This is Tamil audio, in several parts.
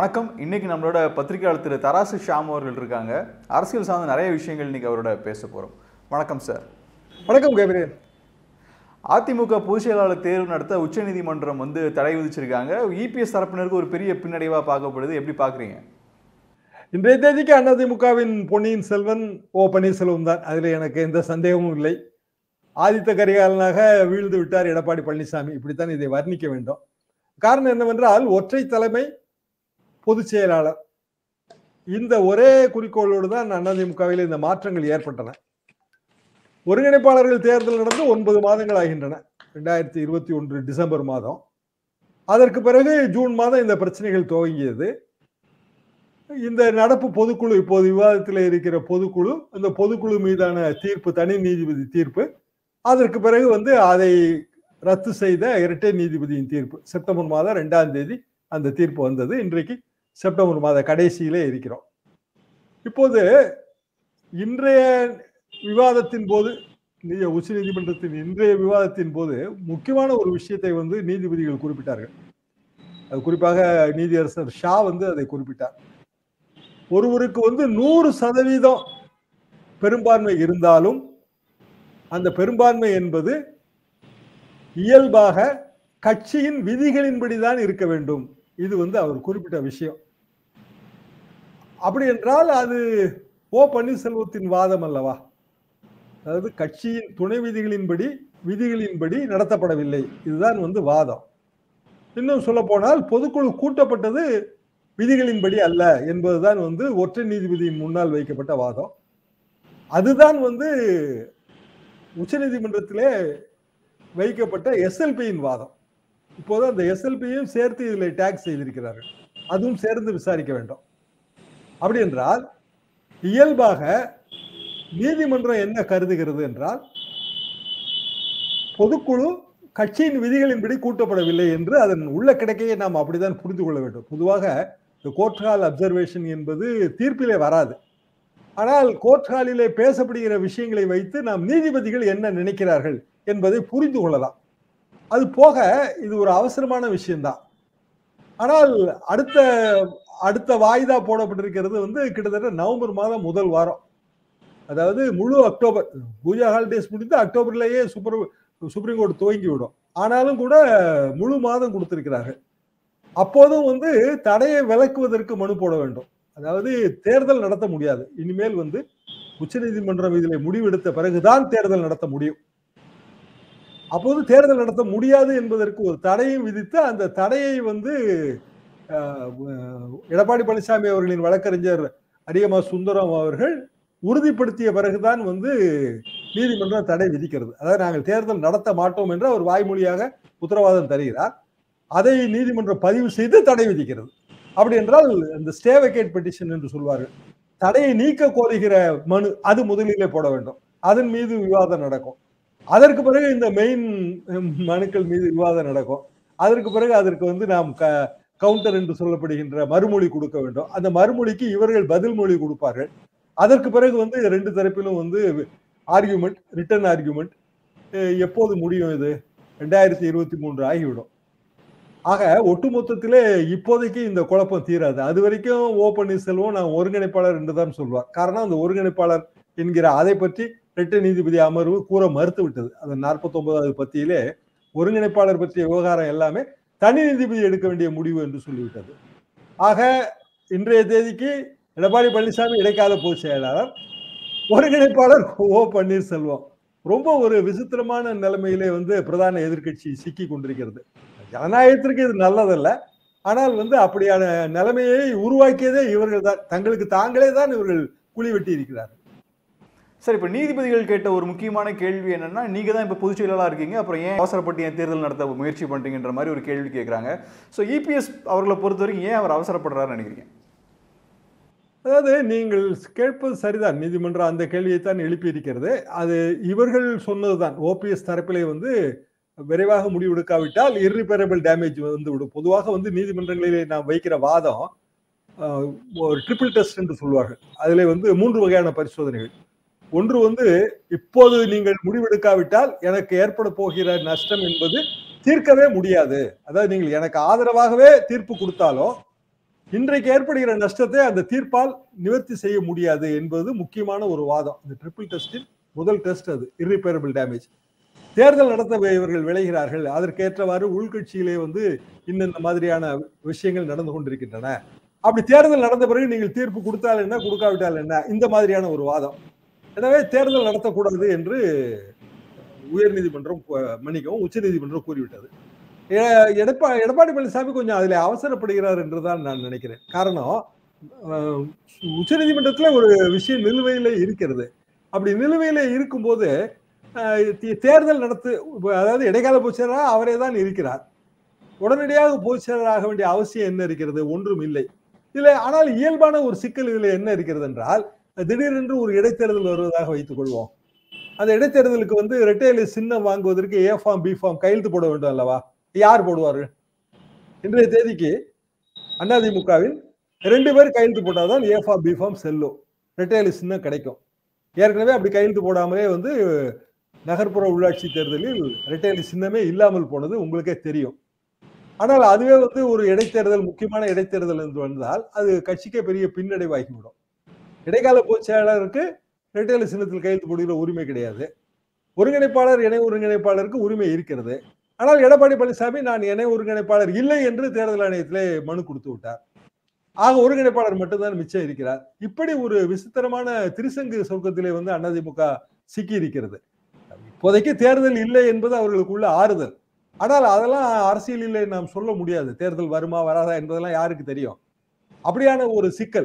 வணக்கம் இன்னைக்கு நம்மளோட பத்திரிகையாளர் திரு தராசு ஷாம் அவர்கள் இருக்காங்க அரசியல் சார்ந்த நிறைய விஷயங்கள் இன்னைக்கு அவரோட பேச போறோம் வணக்கம் சார் வணக்கம் கேபிரியன் அதிமுக பொதுச் செயலாளர் தேர்வு நடத்த உச்சநீதிமன்றம் வந்து தடை விதிச்சிருக்காங்க இபிஎஸ் தரப்பினருக்கு ஒரு பெரிய பின்னடைவா பார்க்கப்படுது எப்படி பாக்குறீங்க இன்றைய தேதிக்கு அதிமுகவின் பொன்னியின் செல்வன் ஓ பன்னீர்செல்வம் தான் அதில் எனக்கு எந்த சந்தேகமும் இல்லை ஆதித்த கரிகாலனாக வீழ்ந்து விட்டார் எடப்பாடி பழனிசாமி இப்படித்தான் இதை வர்ணிக்க வேண்டும் காரணம் என்னவென்றால் ஒற்றை தலைமை பொதுச் செயலாளர் இந்த ஒரே குறிக்கோளோடு தான் அதிமுகவில் இந்த மாற்றங்கள் ஏற்பட்டன ஒருங்கிணைப்பாளர்கள் தேர்தல் நடந்து ஒன்பது மாதங்கள் ஆகின்றன ரெண்டாயிரத்தி இருபத்தி ஒன்று டிசம்பர் மாதம் அதற்கு பிறகு ஜூன் மாதம் இந்த பிரச்சனைகள் துவங்கியது இந்த நடப்பு பொதுக்குழு இப்போது விவாதத்தில் இருக்கிற பொதுக்குழு அந்த பொதுக்குழு மீதான தீர்ப்பு தனி நீதிபதி தீர்ப்பு அதற்கு பிறகு வந்து அதை ரத்து செய்த இரட்டை நீதிபதியின் தீர்ப்பு செப்டம்பர் மாதம் ரெண்டாம் தேதி அந்த தீர்ப்பு வந்தது இன்றைக்கு செப்டம்பர் மாத கடைசியிலே இருக்கிறோம் இப்போது இன்றைய விவாதத்தின் போது உச்ச நீதிமன்றத்தின் இன்றைய விவாதத்தின் போது முக்கியமான ஒரு விஷயத்தை வந்து நீதிபதிகள் குறிப்பிட்டார்கள் அது குறிப்பாக நீதியரசர் ஷா வந்து அதை குறிப்பிட்டார் ஒருவருக்கு வந்து நூறு சதவீதம் பெரும்பான்மை இருந்தாலும் அந்த பெரும்பான்மை என்பது இயல்பாக கட்சியின் விதிகளின்படிதான் இருக்க வேண்டும் இது வந்து அவர் குறிப்பிட்ட விஷயம் அப்படி என்றால் அது ஓ பன்னீர்செல்வத்தின் வாதம் அல்லவா அதாவது கட்சியின் துணை விதிகளின்படி விதிகளின்படி நடத்தப்படவில்லை இதுதான் வந்து வாதம் இன்னும் சொல்ல போனால் பொதுக்குழு கூட்டப்பட்டது விதிகளின்படி அல்ல என்பதுதான் வந்து ஒற்றை நீதிபதியின் முன்னால் வைக்கப்பட்ட வாதம் அதுதான் வந்து உச்சநீதிமன்றத்திலே வைக்கப்பட்ட எஸ்எல்பியின் வாதம் இப்போது அந்த எஸ்எல்பியும் சேர்த்து இதில் டேக்ஸ் செய்திருக்கிறார்கள் அதுவும் சேர்ந்து விசாரிக்க வேண்டும் அப்படி என்றால் இயல்பாக நீதிமன்றம் என்ன கருதுகிறது என்றால் பொதுக்குழு கட்சியின் விதிகளின்படி கூட்டப்படவில்லை என்று அதன் உள்ள கிடைக்கையை நாம் அப்படித்தான் புரிந்து கொள்ள வேண்டும் பொதுவாக இந்த கோர்ட் ஹால் அப்சர்வேஷன் என்பது தீர்ப்பிலே வராது ஆனால் கோர்ட் ஹாலிலே பேசப்படுகிற விஷயங்களை வைத்து நாம் நீதிபதிகள் என்ன நினைக்கிறார்கள் என்பதை புரிந்து கொள்ளலாம் அது போக இது ஒரு அவசரமான விஷயம்தான் ஆனால் அடுத்த அடுத்த வாய்தா போடப்பட்டிருக்கிறது வந்து கிட்டத்தட்ட நவம்பர் மாதம் முதல் வாரம் அதாவது முழு அக்டோபர் பூஜா ஹாலிடேஸ் முடிந்து அக்டோபர்லேயே சூப்பர் சுப்ரீம் கோர்ட் துவங்கி விடும் ஆனாலும் கூட முழு மாதம் கொடுத்திருக்கிறார்கள் அப்போதும் வந்து தடையை விலக்குவதற்கு மனு போட வேண்டும் அதாவது தேர்தல் நடத்த முடியாது இனிமேல் வந்து உச்சநீதிமன்றம் இதில் முடிவெடுத்த பிறகுதான் தேர்தல் நடத்த முடியும் அப்போது தேர்தல் நடத்த முடியாது என்பதற்கு ஒரு தடையும் விதித்து அந்த தடையை வந்து எடப்பாடி பழனிசாமி அவர்களின் வழக்கறிஞர் அரியமா சுந்தரம் அவர்கள் உறுதிப்படுத்திய பிறகுதான் வந்து நீதிமன்றம் தடை விதிக்கிறது அதாவது நாங்கள் தேர்தல் நடத்த மாட்டோம் என்று அவர் வாய்மொழியாக உத்தரவாதம் தருகிறார் அதை நீதிமன்றம் பதிவு செய்து தடை விதிக்கிறது அப்படி என்றால் இந்த ஸ்டே வெக்கேட் பெட்டிஷன் என்று சொல்வார்கள் தடையை நீக்க கோருகிற மனு அது முதலிலே போட வேண்டும் அதன் மீது விவாதம் நடக்கும் அதற்கு பிறகு இந்த மெயின் மனுக்கள் மீது விவாதம் நடக்கும் அதற்கு பிறகு அதற்கு வந்து நாம் க கவுண்டர் என்று சொல்லப்படுகின்ற மறுமொழி கொடுக்க வேண்டும் அந்த மறுமொழிக்கு இவர்கள் பதில் மொழி கொடுப்பார்கள் அதற்கு பிறகு வந்து ரெண்டு தரப்பிலும் வந்து ஆர்கியூமெண்ட் ரிட்டர்ன் ஆர்கியூமெண்ட் எப்போது முடியும் இது ரெண்டாயிரத்தி இருபத்தி மூன்று ஆகிவிடும் ஆக ஒட்டுமொத்தத்திலே இப்போதைக்கு இந்த குழப்பம் தீராது அது வரைக்கும் ஓ பன்னீர்செல்வம் நான் ஒருங்கிணைப்பாளர் என்று தான் சொல்வார் காரணம் அந்த ஒருங்கிணைப்பாளர் என்கிற அதை பற்றி ரெட்டை நீதிபதி அமர்வு கூற மறுத்து விட்டது அந்த நாற்பத்தி ஒன்பதாவது பத்தியிலே ஒருங்கிணைப்பாளர் பற்றிய விவகாரம் எல்லாமே தனி நீதிபதி எடுக்க வேண்டிய முடிவு என்று சொல்லிவிட்டது ஆக இன்றைய தேதிக்கு எடப்பாடி பழனிசாமி இடைக்கால பொதுச் செயலாளர் ஒருங்கிணைப்பாளர் ஓ பன்னீர்செல்வம் ரொம்ப ஒரு விசித்திரமான நிலைமையிலே வந்து பிரதான எதிர்கட்சி சிக்கி கொண்டிருக்கிறது ஜனநாயகத்திற்கு இது நல்லதல்ல ஆனால் வந்து அப்படியான நிலைமையை உருவாக்கியதே இவர்கள் தான் தங்களுக்கு தாங்களே தான் இவர்கள் குழி வெட்டி இருக்கிறார்கள் சார் இப்போ நீதிபதிகள் கேட்ட ஒரு முக்கியமான கேள்வி என்னன்னா நீங்க தான் இப்போ பொதுச் செயலாளராக இருக்கீங்க அப்புறம் ஏன் அவசரப்பட்டு ஏன் தேர்தல் நடத்த முயற்சி பண்றீங்கன்ற மாதிரி ஒரு கேள்வி கேட்குறாங்க ஸோ இபிஎஸ் அவர்களை பொறுத்த வரைக்கும் ஏன் அவர் அவசரப்படுறாருன்னு நினைக்கிறீங்க அதாவது நீங்கள் கேட்பது சரிதான் நீதிமன்றம் அந்த கேள்வியைத்தான் எழுப்பி இருக்கிறது அது இவர்கள் சொன்னதுதான் ஓபிஎஸ் தரப்பிலே வந்து விரைவாக முடிவெடுக்காவிட்டால் இர்ரிப்பேரபிள் டேமேஜ் வந்து விடும் பொதுவாக வந்து நீதிமன்றங்களிலே நாம் வைக்கிற வாதம் ஒரு ட்ரிபிள் டெஸ்ட் என்று சொல்வார்கள் அதில் வந்து மூன்று வகையான பரிசோதனைகள் ஒன்று வந்து இப்போது நீங்கள் முடிவெடுக்காவிட்டால் எனக்கு ஏற்பட போகிற நஷ்டம் என்பது தீர்க்கவே முடியாது அதாவது நீங்கள் எனக்கு ஆதரவாகவே தீர்ப்பு கொடுத்தாலும் இன்றைக்கு ஏற்படுகிற நஷ்டத்தை அந்த தீர்ப்பால் நிவர்த்தி செய்ய முடியாது என்பது முக்கியமான ஒரு வாதம் இந்த ட்ரிபிள் டெஸ்டில் முதல் டெஸ்ட் அது irreparable டேமேஜ் தேர்தல் நடத்த இவர்கள் விளைகிறார்கள் அதற்கேற்றவாறு உள்கட்சியிலே வந்து இன்னென்ன மாதிரியான விஷயங்கள் நடந்து கொண்டிருக்கின்றன அப்படி தேர்தல் நடந்த பிறகு நீங்கள் தீர்ப்பு கொடுத்தால் என்ன கொடுக்காவிட்டால் என்ன இந்த மாதிரியான ஒரு வாதம் எனவே தேர்தல் நடத்தக்கூடாது என்று உயர்நீதிமன்றம் கு- மன்னிக்கவும் உச்சநீதிமன்றம் கூறிவிட்டது எ- எடப்பா எடப்பாடி பழனிசாமி கொஞ்சம் அதில் அவசரப்படுகிறார் என்றுதான் நான் நினைக்கிறேன் காரணம் அஹ், உச்சநீதிமன்றத்துல ஒரு விஷயம் நிலுவையில இருக்கிறது அப்படி நிலுவையில இருக்கும்போது அஹ், தே- தேர்தல் நடத்து அதாவது இடைக்கால பொதுச்செயலாளர் அவரே தான் இருக்கிறார் உடனடியாக பொதுச்செயலாளர் ஆக வேண்டிய அவசியம் என்ன இருக்கிறது ஒன்றும் இல்லை இதுல ஆனால் இயல்பான ஒரு சிக்கல் இதுல என்ன இருக்கிறது என்றால் திடீரென்று ஒரு இடைத்தேர்தல் வருவதாக வைத்துக் கொள்வோம் அந்த இடைத்தேர்தலுக்கு வந்து ரெட்டையில சின்னம் வாங்குவதற்கு ஏ ஃபார்ம் பி ஃபார்ம் கையெழுத்து போட வேண்டும் அல்லவா யார் போடுவார்கள் இன்றைய தேதிக்கு அதிமுகவில் ரெண்டு பேர் கையெழுத்து போட்டாதான் ஏ ஃபார்ம் பி ஃபார்ம் செல்லும் ரெட்டையில சின்னம் கிடைக்கும் ஏற்கனவே அப்படி கையெழுத்து போடாமலே வந்து நகர்ப்புற உள்ளாட்சி தேர்தலில் ரெட்டையில சின்னமே இல்லாமல் போனது உங்களுக்கே தெரியும் ஆனால் அதுவே வந்து ஒரு இடைத்தேர்தல் முக்கியமான இடைத்தேர்தல் என்று வந்தால் அது கட்சிக்கே பெரிய பின்னடைவாகிவிடும் இடைக்கால பொதுச் செயலாளருக்கு ரெட்டையில சின்னத்தில் கையெழுத்து போடுகிற உரிமை கிடையாது ஒருங்கிணைப்பாளர் இணை ஒருங்கிணைப்பாளருக்கு உரிமை இருக்கிறது ஆனால் எடப்பாடி பழனிசாமி நான் இணை ஒருங்கிணைப்பாளர் இல்லை என்று தேர்தல் ஆணையத்திலே மனு கொடுத்து விட்டார் ஆக ஒருங்கிணைப்பாளர் மட்டும்தான் மிச்சம் இருக்கிறார் இப்படி ஒரு விசித்திரமான திருசங்கு சொர்க்கத்திலே வந்து அதிமுக சிக்கி இருக்கிறது இப்போதைக்கு தேர்தல் இல்லை என்பது அவர்களுக்குள்ள ஆறுதல் ஆனால் அதெல்லாம் அரசியலிலே நாம் சொல்ல முடியாது தேர்தல் வருமா வராதா என்பதெல்லாம் யாருக்கு தெரியும் அப்படியான ஒரு சிக்கல்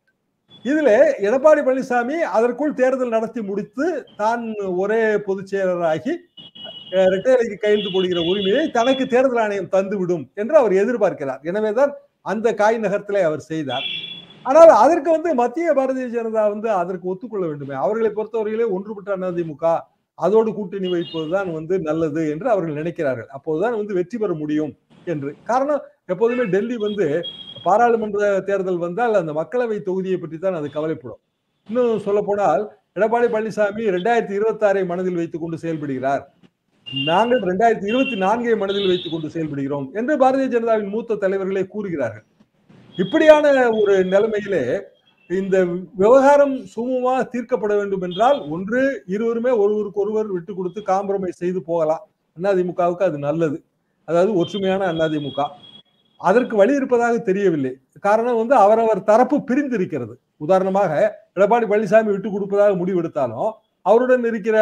இதுல எடப்பாடி பழனிசாமி அதற்குள் தேர்தல் நடத்தி முடித்து தான் ஒரே பொதுச் செயலராகி அஹ், இரட்டையலைக்கு கையெழுத்து போடுகிற உரிமையை தனக்கு தேர்தல் ஆணையம் தந்து விடும் என்று அவர் எதிர்பார்க்கிறார் எனவேதான் அந்த காய் நகரத்திலே அவர் செய்தார் ஆனால் அதற்கு வந்து மத்திய பாரதிய ஜனதா வந்து அதற்கு ஒத்துக்கொள்ள வேண்டுமே அவர்களை பொறுத்தவரையிலே ஒன்றுபட்ட அதிமுக அதோடு கூட்டணி வைப்பதுதான் வந்து நல்லது என்று அவர்கள் நினைக்கிறார்கள் அப்போதுதான் வந்து வெற்றி பெற முடியும் என்று காரணம் எப்போதுமே டெல்லி வந்து பாராளுமன்ற தேர்தல் வந்தால் அந்த மக்களவை தொகுதியை பற்றி தான் அது கவலைப்படும் இன்னும் சொல்ல போனால் எடப்பாடி பழனிசாமி இரண்டாயிரத்தி இருபத்தி ஆறை மனதில் வைத்துக் கொண்டு செயல்படுகிறார் நாங்கள் இரண்டாயிரத்தி இருபத்தி நான்கை மனதில் வைத்துக் கொண்டு செயல்படுகிறோம் என்று பாரதிய ஜனதாவின் மூத்த தலைவர்களே கூறுகிறார்கள் இப்படியான ஒரு நிலைமையிலே இந்த விவகாரம் சுமூகமாக தீர்க்கப்பட வேண்டும் என்றால் ஒன்று இருவருமே ஒருவருக்கு ஒருவர் விட்டு கொடுத்து காம்ப்ரமைஸ் செய்து போகலாம் அதிமுகவுக்கு அது நல்லது அதாவது ஒற்றுமையான அதிமுக அதற்கு வழி இருப்பதாக தெரியவில்லை காரணம் வந்து அவரவர் தரப்பு பிரிந்திருக்கிறது உதாரணமாக எடப்பாடி பழனிசாமி விட்டு கொடுப்பதாக முடிவெடுத்தாலும் அவருடன் இருக்கிற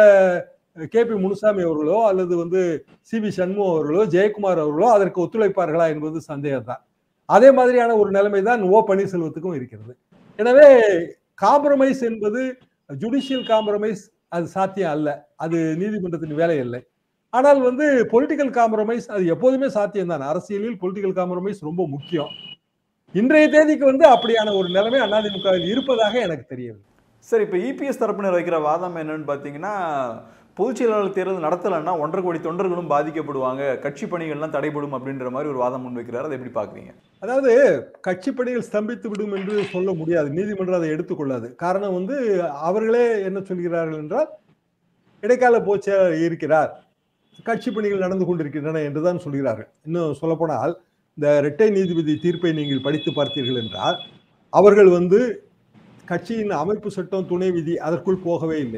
கே பி முனுசாமி அவர்களோ அல்லது வந்து சி வி சண்முகம் அவர்களோ ஜெயக்குமார் அவர்களோ அதற்கு ஒத்துழைப்பார்களா என்பது சந்தேகம் தான் அதே மாதிரியான ஒரு நிலைமை தான் ஓ பன்னீர்செல்வத்துக்கும் இருக்கிறது எனவே காம்ப்ரமைஸ் என்பது ஜுடிஷியல் காம்ப்ரமைஸ் அது சாத்தியம் அல்ல அது நீதிமன்றத்தின் வேலை இல்லை ஆனால் வந்து பொலிட்டிக்கல் காம்ப்ரமைஸ் அது எப்போதுமே சாத்தியம் தான் அரசியலில் பொலிட்டிக்கல் காம்ப்ரமைஸ் ரொம்ப முக்கியம் இன்றைய தேதிக்கு வந்து அப்படியான ஒரு நிலைமை அதிமுகவில் இருப்பதாக எனக்கு தெரியவில்லை சரி இப்போ இபிஎஸ் தரப்பினர் வைக்கிற வாதம் என்னன்னு பார்த்தீங்கன்னா பொதுச் செயலாளர் தேர்தல் நடத்தலைன்னா ஒன்றரை கோடி தொண்டர்களும் பாதிக்கப்படுவாங்க கட்சி பணிகள்லாம் தடைபடும் அப்படின்ற மாதிரி ஒரு வாதம் முன்வைக்கிறார் அதை எப்படி பார்க்குறீங்க அதாவது கட்சி பணிகள் ஸ்தம்பித்து விடும் என்று சொல்ல முடியாது நீதிமன்றம் அதை எடுத்துக்கொள்ளாது காரணம் வந்து அவர்களே என்ன சொல்கிறார்கள் என்றால் இடைக்கால பொதுச்செயலாளர் இருக்கிறார் கட்சி பணிகள் நடந்து கொண்டிருக்கின்றன என்றுதான் சொல்கிறார்கள் இன்னும் சொல்லப்போனால் இந்த இரட்டை நீதிபதி தீர்ப்பை நீங்கள் படித்து பார்த்தீர்கள் என்றால் அவர்கள் வந்து கட்சியின் அமைப்பு சட்டம் துணை விதி அதற்குள் போகவே இல்லை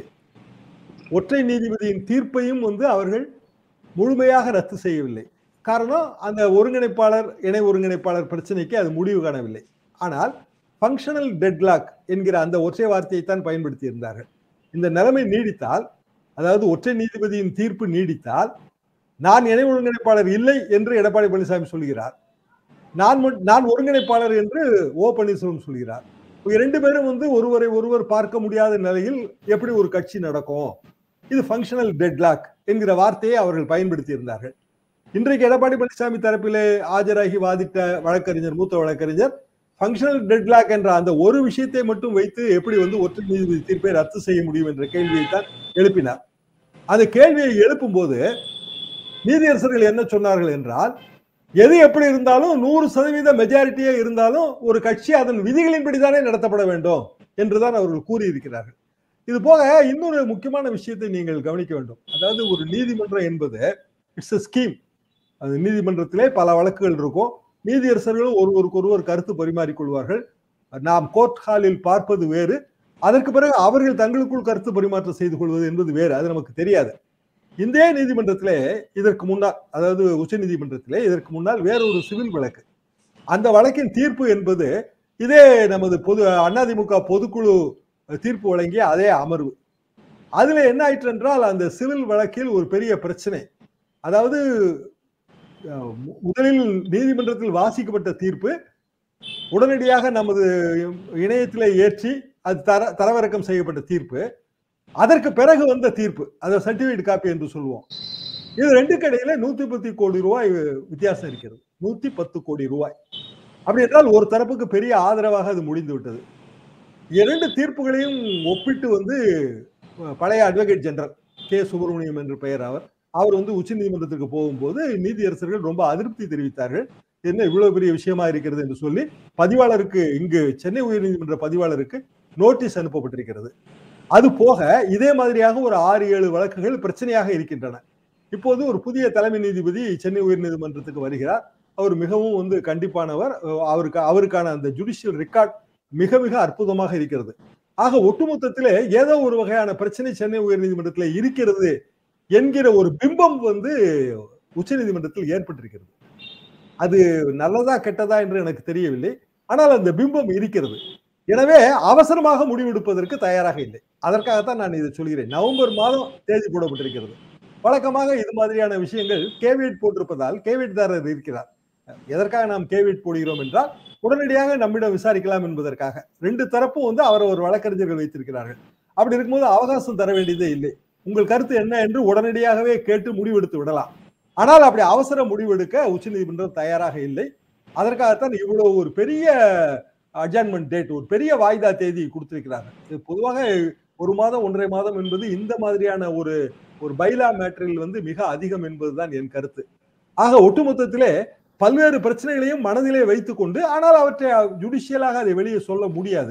ஒற்றை நீதிபதியின் தீர்ப்பையும் வந்து அவர்கள் முழுமையாக ரத்து செய்யவில்லை காரணம் அந்த ஒருங்கிணைப்பாளர் இணை ஒருங்கிணைப்பாளர் பிரச்சனைக்கு அது முடிவு காணவில்லை ஆனால் ஃபங்க்ஷனல் டெட்லாக் என்கிற அந்த ஒற்றை வார்த்தையை தான் பயன்படுத்தி இருந்தார்கள் இந்த நிலைமை நீடித்தால் அதாவது ஒற்றை நீதிபதியின் தீர்ப்பு நீடித்தால் நான் இணை ஒருங்கிணைப்பாளர் இல்லை என்று எடப்பாடி பழனிசாமி சொல்கிறார் நான் மட்- நான் ஒருங்கிணைப்பாளர் என்று ஓ பன்னீர்செல்வம் சொல்கிறார் இரண்டு பேரும் வந்து ஒருவரை ஒருவர் பார்க்க முடியாத நிலையில் எப்படி ஒரு கட்சி நடக்கும் இது ஃபங்க்ஷனல் டெட்லாக் என்கிற வார்த்தையை அவர்கள் பயன்படுத்தி இருந்தார்கள் இன்றைக்கு எடப்பாடி பழனிசாமி தரப்பிலே ஆஜராகி வாதிட்ட வழக்கறிஞர் மூத்த வழக்கறிஞர் ஃபங்க்ஷனல் டெட்லாக் என்ற அந்த ஒரு விஷயத்தை மட்டும் வைத்து எப்படி வந்து ஒற்றை நீதிபதி தீர்ப்பை ரத்து செய்ய முடியும் என்ற கேள்வியை தான் எழுப்பினார் அந்த கேள்வியை எழுப்பும் போது நீதியரசர்கள் என்ன சொன்னார்கள் என்றால் எது எப்படி இருந்தாலும் நூறு சதவீத மெஜாரிட்டியே இருந்தாலும் ஒரு கட்சி அதன் விதிகளின்படி தானே நடத்தப்பட வேண்டும் என்றுதான் அவர்கள் கூறியிருக்கிறார்கள் இது போக இன்னொரு முக்கியமான விஷயத்தை நீங்கள் கவனிக்க வேண்டும் அதாவது ஒரு நீதிமன்றம் என்பது இட்ஸ் a ஸ்கீம் அது நீதிமன்றத்திலே பல வழக்குகள் இருக்கும் நீதியரசர்களும் ஒருவருக்கு ஒருவர் கருத்து பரிமாறிக்கொள்வார்கள் நாம் கோர்ட் ஹாலில் பார்ப்பது வேறு அதற்கு பிறகு அவர்கள் தங்களுக்குள் கருத்து பரிமாற்றம் செய்து கொள்வது என்பது வேறு அது நமக்கு தெரியாது இந்திய நீதிமன்றத்திலே இதற்கு முன்னால் அதாவது உச்ச நீதிமன்றத்திலே இதற்கு முன்னால் வேற ஒரு சிவில் வழக்கு அந்த வழக்கின் தீர்ப்பு என்பது இதே நமது பொது அதிமுக பொதுக்குழு தீர்ப்பு வழங்கிய அதே அமர்வு அதுல என்ன ஆயிற்று என்றால் அந்த சிவில் வழக்கில் ஒரு பெரிய பிரச்சனை அதாவது அஹ், மு- முதலில் நீதிமன்றத்தில் வாசிக்கப்பட்ட தீர்ப்பு உடனடியாக நமது இணையத்திலே ஏற்றி அது தர தரவிறக்கம் செய்யப்பட்ட தீர்ப்பு அதற்கு பிறகு வந்த தீர்ப்பு அதை சர்டிபிகேட் காப்பி என்று சொல்லுவோம் இது ரெண்டுக்கு இடையில நூத்தி பத்து கோடி ரூபாய் வித்தியாசம் இருக்கிறது நூத்தி பத்து கோடி ரூபாய் அப்படி என்றால் ஒரு தரப்புக்கு பெரிய ஆதரவாக அது முடிந்து விட்டது இரண்டு தீர்ப்புகளையும் ஒப்பிட்டு வந்து அஹ், பழைய அட்வொகேட் ஜெனரல் கே சுப்பிரமணியம் என்று பெயர் அவர் அவர் வந்து உச்ச நீதிமன்றத்துக்கு போகும்போது நீதியரசர்கள் ரொம்ப அதிருப்தி தெரிவித்தார்கள் என்ன இவ்வளவு பெரிய விஷயமா இருக்கிறது என்று சொல்லி பதிவாளருக்கு இங்கு சென்னை உயர்நீதிமன்ற பதிவாளருக்கு நோட்டீஸ் அனுப்பப்பட்டிருக்கிறது அது போக இதே மாதிரியாக ஒரு ஆறு ஏழு வழக்குகள் பிரச்சனையாக இருக்கின்றன இப்போது ஒரு புதிய தலைமை நீதிபதி சென்னை உயர்நீதிமன்றத்துக்கு வருகிறார் அவர் மிகவும் வந்து கண்டிப்பானவர் அஹ் அவருக்கு அவருக்கான அந்த ஜுடிஷியல் ரெக்கார்ட் மிக மிக அற்புதமாக இருக்கிறது ஆக ஒட்டுமொத்தத்திலே ஏதோ ஒரு வகையான பிரச்சனை சென்னை உயர்நீதிமன்றத்தில் இருக்கிறது என்கிற ஒரு பிம்பம் வந்து உச்சநீதிமன்றத்தில் ஏற்பட்டிருக்கிறது அது நல்லதா கெட்டதா என்று எனக்கு தெரியவில்லை ஆனால் அந்த பிம்பம் இருக்கிறது எனவே அவசரமாக முடிவெடுப்பதற்கு தயாராக இல்லை அதற்காகத்தான் நான் இதை சொல்கிறேன் நவம்பர் மாதம் தேதி போடப்பட்டிருக்கிறது வழக்கமாக இது மாதிரியான விஷயங்கள் கேவியட் போட்டிருப்பதால் கேவியட்தாரர் இருக்கிறார் எதற்காக நாம் கேவியட் போடுகிறோம் என்றால் உடனடியாக நம்மிடம் விசாரிக்கலாம் என்பதற்காக ரெண்டு தரப்பும் வந்து அவர் ஒரு வழக்கறிஞர்கள் வைத்திருக்கிறார்கள் அப்படி இருக்கும்போது அவகாசம் தர வேண்டியதே இல்லை உங்கள் கருத்து என்ன என்று உடனடியாகவே கேட்டு முடிவெடுத்து விடலாம் ஆனால் அப்படி அவசர முடிவெடுக்க உச்சநீதிமன்றம் தயாராக இல்லை அதற்காகத்தான் இவ்வளவு ஒரு பெரிய அட்ஜான்மெண்ட் டேட் ஒரு பெரிய வாய்தா தேதி கொடுத்திருக்கிறாங்க இது பொதுவாக ஒரு மாதம் ஒன்றரை மாதம் என்பது இந்த மாதிரியான ஒரு ஒரு பைலா மேட்டரில் வந்து மிக அதிகம் என்பதுதான் என் கருத்து ஆக ஒட்டுமொத்தத்திலே பல்வேறு பிரச்சனைகளையும் மனதிலே வைத்துக்கொண்டு ஆனால் அவற்றை ஜுடிஷியலாக அதை வெளியே சொல்ல முடியாது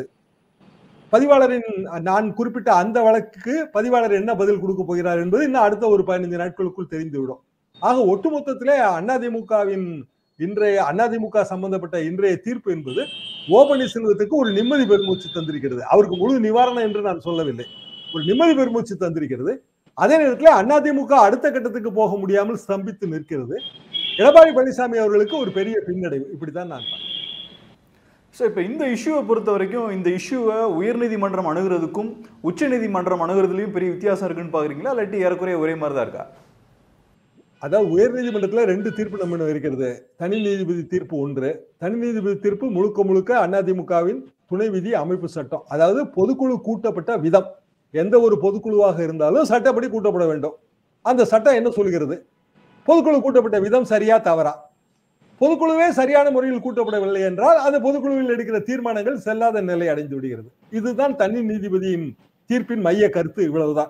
பதிவாளரின் நான் குறிப்பிட்ட அந்த வழக்குக்கு பதிவாளர் என்ன பதில் கொடுக்க போகிறார் என்பது இன்னும் அடுத்த ஒரு பதினைந்து நாட்களுக்குள் தெரிந்துவிடும் ஆக ஒட்டுமொத்தத்திலே அதிமுகவின் இன்றைய அதிமுக சம்பந்தப்பட்ட இன்றைய தீர்ப்பு என்பது ஓ பன்னீர்செல்வத்துக்கு ஒரு நிம்மதி பெருமூச்சு தந்திருக்கிறது அவருக்கு முழு நிவாரணம் என்று நான் சொல்லவில்லை ஒரு நிம்மதி பெருமூச்சு தந்திருக்கிறது அதே நேரத்தில் அதிமுக அடுத்த கட்டத்துக்கு போக முடியாமல் ஸ்தம்பித்து நிற்கிறது எடப்பாடி பழனிசாமி அவர்களுக்கு ஒரு பெரிய பின்னடைவு இப்படித்தான் நான் பார்க்கிறேன். ஸோ இப்போ இந்த இஷ்யூவை பொறுத்த வரைக்கும் இந்த இஷ்யூவை உயர்நீதிமன்றம் அணுகிறதுக்கும் உச்சநீதிமன்றம் அணுகிறதுலையும் பெரிய வித்தியாசம் இருக்குன்னு பார்க்குறீங்களா இல்லாட்டி ஏறக்குறைய ஒரே மாதிரி தான் இருக்கா அதாவது உயர் நீதிமன்றத்துல ரெண்டு தீர்ப்பு நம்ம இருக்கிறது தனி நீதிபதி தீர்ப்பு ஒன்று தனி நீதிபதி தீர்ப்பு முழுக்க முழுக்க அதிமுகவின் துணை விதி அமைப்பு சட்டம் அதாவது பொதுக்குழு கூட்டப்பட்ட விதம் எந்த ஒரு பொதுக்குழுவாக இருந்தாலும் சட்டப்படி கூட்டப்பட வேண்டும் அந்த சட்டம் என்ன சொல்கிறது பொதுக்குழு கூட்டப்பட்ட விதம் சரியா தவறா பொதுக்குழுவே சரியான முறையில் கூட்டப்படவில்லை என்றால் அந்த பொதுக்குழுவில் எடுக்கிற தீர்மானங்கள் செல்லாத நிலை அடைந்து விடுகிறது இதுதான் தனி நீதிபதியின் தீர்ப்பின் மைய கருத்து இவ்வளவுதான்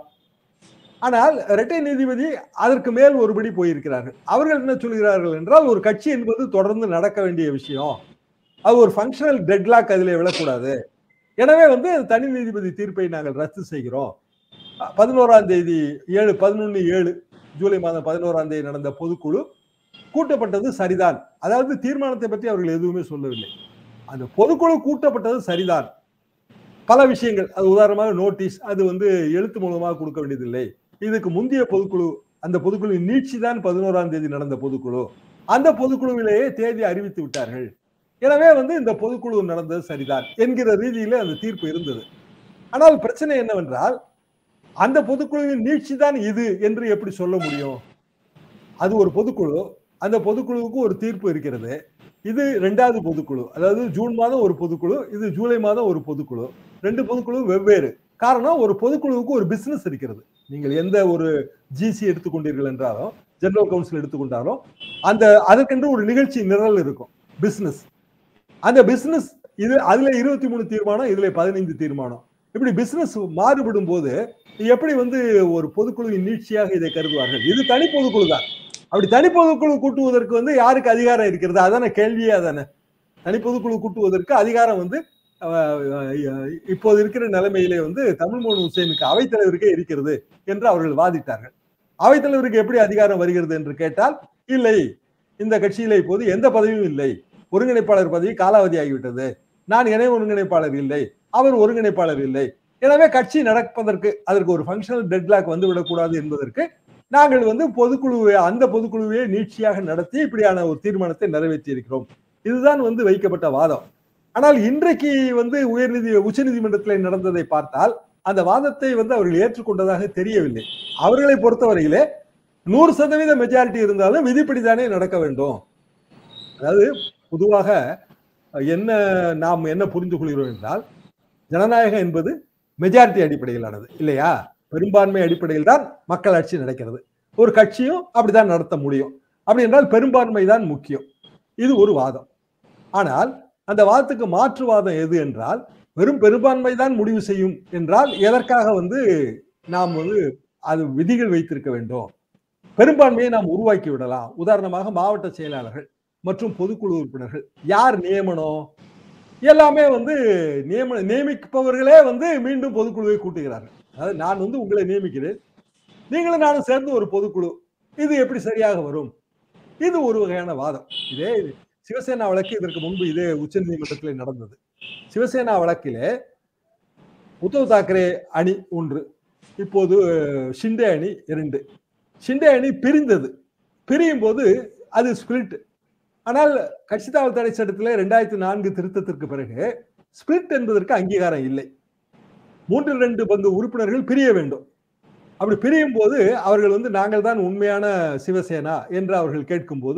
ஆனால் இரட்டை நீதிபதி அதற்கு மேல் ஒருபடி போயிருக்கிறார்கள் அவர்கள் என்ன சொல்கிறார்கள் என்றால் ஒரு கட்சி என்பது தொடர்ந்து நடக்க வேண்டிய விஷயம் அது ஒரு ஃபங்க்ஷனல் டெட்லாக் அதில் விழக்கூடாது எனவே வந்து தனி நீதிபதி தீர்ப்பை நாங்கள் ரத்து செய்கிறோம் பதினோராம் தேதி ஏழு பதினொன்று ஏழு ஜூலை மாதம் பதினோராம் தேதி நடந்த பொதுக்குழு கூட்டப்பட்டது சரிதான் அதாவது தீர்மானத்தை பற்றி அவர்கள் எதுவுமே சொல்லவில்லை அந்த பொதுக்குழு கூட்டப்பட்டது சரிதான் பல விஷயங்கள் அது உதாரணமாக நோட்டீஸ் அது வந்து எழுத்து மூலமாக கொடுக்க வேண்டியதில்லை இதுக்கு முந்தைய பொதுக்குழு அந்த பொதுக்குழு நீட்சி தான் பதினோராம் தேதி நடந்த பொதுக்குழு அந்த பொதுக்குழுவிலேயே தேதி அறிவித்து விட்டார்கள் எனவே வந்து இந்த பொதுக்குழு நடந்தது சரிதான் என்கிற ரீதியில அந்த தீர்ப்பு இருந்தது ஆனால் பிரச்சனை என்னவென்றால் அந்த பொதுக்குழுவின் நீட்சி தான் இது என்று எப்படி சொல்ல முடியும் அது ஒரு பொதுக்குழு அந்த பொதுக்குழுவுக்கு ஒரு தீர்ப்பு இருக்கிறது இது ரெண்டாவது பொதுக்குழு அதாவது ஜூன் மாதம் ஒரு பொதுக்குழு இது ஜூலை மாதம் ஒரு பொதுக்குழு ரெண்டு பொதுக்குழு வெவ்வேறு காரணம் ஒரு பொதுக்குழுவுக்கு ஒரு பிசினஸ் இருக்கிறது நீங்கள் எந்த ஒரு ஜிசி எடுத்துக்கொண்டீர்கள் என்றாலும் ஜெனரல் கவுன்சில் எடுத்துக்கொண்டாலும் அந்த அதற்கென்று ஒரு நிகழ்ச்சி நிரல் இருக்கும் பிசினஸ் அந்த பிசினஸ் இது அதுல இருபத்தி மூணு தீர்மானம் இதுல பதினைந்து தீர்மானம் இப்படி பிசினஸ் மாறுபடும் போது எப்படி வந்து ஒரு பொதுக்குழுவின் நீட்சியாக இதை கருதுவார்கள் இது தனி பொதுக்குழு தான் அப்படி தனி பொதுக்குழு கூட்டுவதற்கு வந்து யாருக்கு அதிகாரம் இருக்கிறது அதான கேள்வியே அதானே தனி பொதுக்குழு கூட்டுவதற்கு அதிகாரம் வந்து இப்போது இருக்கிற நிலைமையிலே வந்து தமிழ்மோகன் ஹுசேனுக்கு அவைத்தலைவருக்கே இருக்கிறது என்று அவர்கள் வாதிட்டார்கள் அவைத்தலைவருக்கு எப்படி அதிகாரம் வருகிறது என்று கேட்டால் இல்லை இந்த கட்சியில இப்போது எந்த பதவியும் இல்லை ஒருங்கிணைப்பாளர் பதவி காலாவதி ஆகிவிட்டது நான் இணை ஒருங்கிணைப்பாளர் இல்லை அவர் ஒருங்கிணைப்பாளர் இல்லை எனவே கட்சி நடப்பதற்கு அதற்கு ஒரு ஃபங்க்ஷனல் டெட்லாக் வந்து விடக்கூடாது என்பதற்கு நாங்கள் வந்து பொதுக்குழுவை அந்த பொதுக்குழுவையே நீட்சியாக நடத்தி இப்படியான ஒரு தீர்மானத்தை நிறைவேற்றி இருக்கிறோம் இதுதான் வந்து வைக்கப்பட்ட வாதம் ஆனால் இன்றைக்கு வந்து உயர்நீதி உச்சநீதிமன்றத்தில் நடந்ததை பார்த்தால் அந்த வாதத்தை வந்து அவர்கள் ஏற்றுக்கொண்டதாக தெரியவில்லை அவர்களை பொறுத்தவரையிலே நூறு சதவீத மெஜாரிட்டி இருந்தாலும் விதிப்படிதானே நடக்க வேண்டும் அதாவது பொதுவாக என்ன நாம் என்ன புரிந்து கொள்கிறோம் என்றால் ஜனநாயகம் என்பது மெஜாரிட்டி அடிப்படையிலானது இல்லையா பெரும்பான்மை அடிப்படையில் தான் மக்கள் ஆட்சி நடக்கிறது ஒரு கட்சியும் அப்படிதான் நடத்த முடியும் அப்படி என்றால் பெரும்பான்மை தான் முக்கியம் இது ஒரு வாதம் ஆனால் அந்த வாதத்துக்கு மாற்று வாதம் எது என்றால் வெறும் பெரும்பான்மை தான் முடிவு செய்யும் என்றால் எதற்காக வந்து நாம் வந்து அது விதிகள் வைத்திருக்க வேண்டும் பெரும்பான்மையை நாம் உருவாக்கி விடலாம் உதாரணமாக மாவட்ட செயலாளர்கள் மற்றும் பொதுக்குழு உறுப்பினர்கள் யார் நியமனம் எல்லாமே வந்து நியமன நியமிப்பவர்களே வந்து மீண்டும் பொதுக்குழுவை கூட்டுகிறார்கள் அதாவது நான் வந்து உங்களை நியமிக்கிறேன் நீங்களும் நானும் சேர்ந்து ஒரு பொதுக்குழு இது எப்படி சரியாக வரும் இது ஒரு வகையான வாதம் இதே சிவசேனா வழக்கு இதற்கு முன்பு இதே உச்ச நீதிமன்றத்தில் நடந்தது சிவசேனா வழக்கிலே உத்தவ் தாக்கரே அணி ஒன்று இப்போது ஷிண்டே அணி இரண்டு ஷிண்டே அணி பிரிந்தது பிரியும் போது அது ஸ்பிளிட் ஆனால் கட்சி தாவல் தடை சட்டத்தில் ரெண்டாயிரத்தி நான்கு திருத்தத்திற்கு பிறகு ஸ்பிளிட் என்பதற்கு அங்கீகாரம் இல்லை மூன்றில் ரெண்டு பங்கு உறுப்பினர்கள் பிரிய வேண்டும் அப்படி பிரியும் போது அவர்கள் வந்து நாங்கள் தான் உண்மையான சிவசேனா என்று அவர்கள் கேட்கும்போது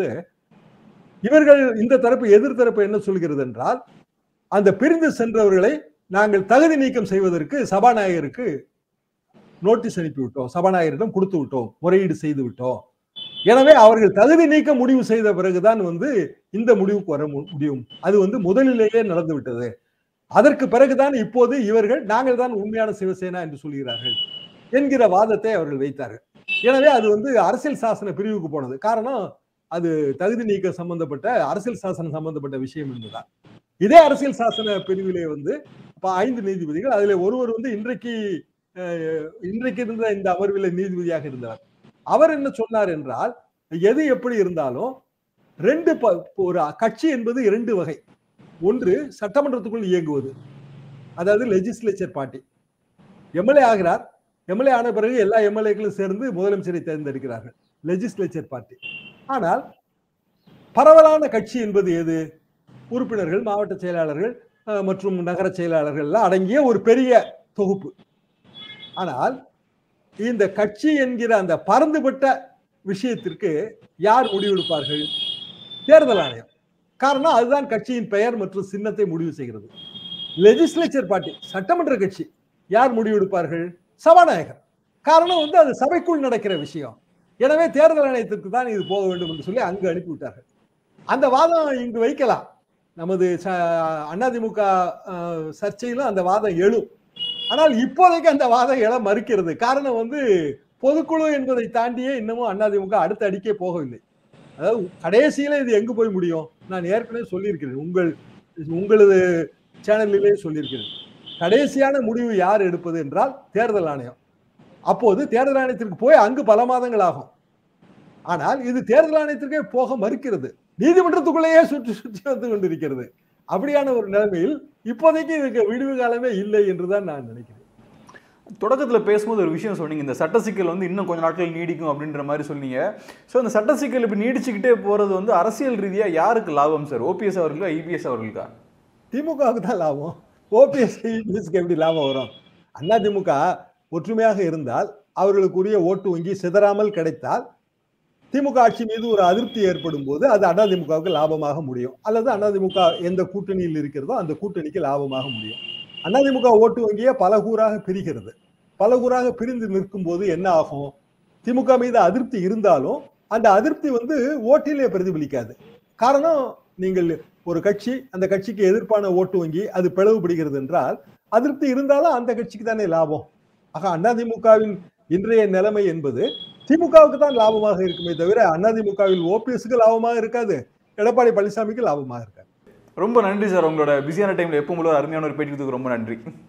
இவர்கள் இந்த தரப்பு எதிர் தரப்பு என்ன சொல்கிறது என்றால் அந்த பிரிந்து சென்றவர்களை நாங்கள் தகுதி நீக்கம் செய்வதற்கு சபாநாயகருக்கு நோட்டீஸ் அனுப்பி விட்டோம் சபாநாயகரிடம் கொடுத்து விட்டோம் முறையீடு செய்து விட்டோம் எனவே அவர்கள் தகுதி நீக்க முடிவு செய்த பிறகுதான் வந்து இந்த முடிவுக்கு வர முடியும் அது வந்து முதலிலேயே நடந்து விட்டது அதற்கு பிறகுதான் இப்போது இவர்கள் நாங்கள் தான் உண்மையான சிவசேனா என்று சொல்கிறார்கள் என்கிற வாதத்தை அவர்கள் வைத்தார்கள் எனவே அது வந்து அரசியல் சாசன பிரிவுக்கு போனது காரணம் அது தகுதி நீக்க சம்பந்தப்பட்ட அரசியல் சாசனம் சம்பந்தப்பட்ட விஷயம் என்பதுதான் இதே அரசியல் சாசன பிரிவிலே வந்து ஐந்து நீதிபதிகள் அதுல ஒருவர் வந்து இன்றைக்கு இன்றைக்கு இருந்த இந்த அமர்வில் நீதிபதியாக இருந்தார் அவர் என்ன சொன்னார் என்றால் எது எப்படி இருந்தாலும் ரெண்டு ஒரு கட்சி என்பது இரண்டு வகை ஒன்று சட்டமன்றத்துக்குள் இயங்குவது அதாவது லெஜிஸ்லேச்சர் பார்ட்டி எம்எல்ஏ ஆகிறார் எம்எல்ஏ ஆன பிறகு எல்லா எம்எல்ஏக்களும் சேர்ந்து முதலமைச்சரை தேர்ந்தெடுக்கிறார்கள் லெஜிஸ்லேச்சர் பார்ட்டி ஆனால் பரவலான கட்சி என்பது எது உறுப்பினர்கள் மாவட்ட செயலாளர்கள் மற்றும் நகர செயலாளர்கள் எல்லாம் அடங்கிய ஒரு பெரிய தொகுப்பு ஆனால் இந்த கட்சி என்கிற அந்த பறந்துபட்ட விஷயத்திற்கு யார் முடிவெடுப்பார்கள் தேர்தல் ஆணையம் காரணம் அதுதான் கட்சியின் பெயர் மற்றும் சின்னத்தை முடிவு செய்கிறது லெஜிஸ்லேச்சர் பார்ட்டி சட்டமன்ற கட்சி யார் முடிவெடுப்பார்கள் சபாநாயகர் காரணம் வந்து அது சபைக்குள் நடக்கிற விஷயம் எனவே தேர்தல் ஆணையத்திற்கு தான் இது போக வேண்டும் என்று சொல்லி அங்கு அனுப்பிவிட்டார்கள் அந்த வாதம் இங்கு வைக்கலாம் நமது அதிமுக சர்ச்சையிலும் அந்த வாதம் எழும் ஆனால் இப்போதைக்கு அந்த வாதம் எழ மறுக்கிறது காரணம் வந்து பொதுக்குழு என்பதை தாண்டியே இன்னமும் அதிமுக அடுத்த அடிக்கே போகவில்லை அதாவது கடைசியில இது எங்கு போய் முடியும் நான் ஏற்கனவே சொல்லியிருக்கிறேன் உங்கள் உங்களது சேனலிலே சொல்லியிருக்கிறேன் கடைசியான முடிவு யார் எடுப்பது என்றால் தேர்தல் ஆணையம் அப்போது தேர்தல் ஆணையத்திற்கு போய் அங்கு பல மாதங்கள் ஆகும் ஆனால் இது தேர்தல் ஆணையத்திற்கே போக மறுக்கிறது நீதிமன்றத்துக்குள்ளேயே சுற்றி சுற்றி வந்து கொண்டிருக்கிறது அப்படியான ஒரு நிலைமையில் இப்போதைக்கு இதுக்கு விடுவு காலமே இல்லை என்றுதான் நான் நினைக்கிறேன் தொடக்கத்தில் பேசும்போது ஒரு விஷயம் சொன்னீங்க இந்த சட்ட சிக்கல் வந்து இன்னும் கொஞ்சம் நாட்கள் நீடிக்கும் அப்படின்ற மாதிரி சொன்னீங்க ஸோ இந்த சட்ட சிக்கல் இப்போ நீடிச்சுக்கிட்டே போகிறது வந்து அரசியல் ரீதியாக யாருக்கு லாபம் சார் ஓபிஎஸ் அவர்களுக்கா ஐபிஎஸ் அவர்களுக்கா திமுகவுக்கு தான் லாபம் ஓபிஎஸ் ஐபிஎஸ்க்கு எப்படி லாபம் வரும் அண்ணா திமுக ஒற்றுமையாக இருந்தால் அவர்களுக்குரிய ஓட்டு வங்கி சிதறாமல் கிடைத்தால் திமுக ஆட்சி மீது ஒரு அதிருப்தி ஏற்படும் போது அது அதிமுகவுக்கு லாபமாக முடியும் அல்லது அதிமுக எந்த கூட்டணியில் இருக்கிறதோ அந்த கூட்டணிக்கு லாபமாக முடியும் அதிமுக ஓட்டு வங்கியே பல கூறாக பிரிகிறது பல கூறாக பிரிந்து நிற்கும் போது என்ன ஆகும் திமுக மீது அதிருப்தி இருந்தாலும் அந்த அதிருப்தி வந்து ஓட்டிலே பிரதிபலிக்காது காரணம் நீங்கள் ஒரு கட்சி அந்த கட்சிக்கு எதிர்ப்பான ஓட்டு வங்கி அது பிளவுபடுகிறது என்றால் அதிருப்தி இருந்தாலும் அந்த கட்சிக்கு தானே லாபம் ஆக அதிமுகவின் இன்றைய நிலைமை என்பது திமுகவுக்கு தான் லாபமாக இருக்குமே தவிர அதிமுகவில் ஓபிஎஸ்க்கு லாபமாக இருக்காது எடப்பாடி பழனிசாமிக்கு லாபமாக இருக்காது ரொம்ப நன்றி சார் உங்களோட பிஸியான டைம்ல எப்பவும் போல அருமையான ஒரு பேட்டி கொடுத்துக்கு ரொம்ப நன்றி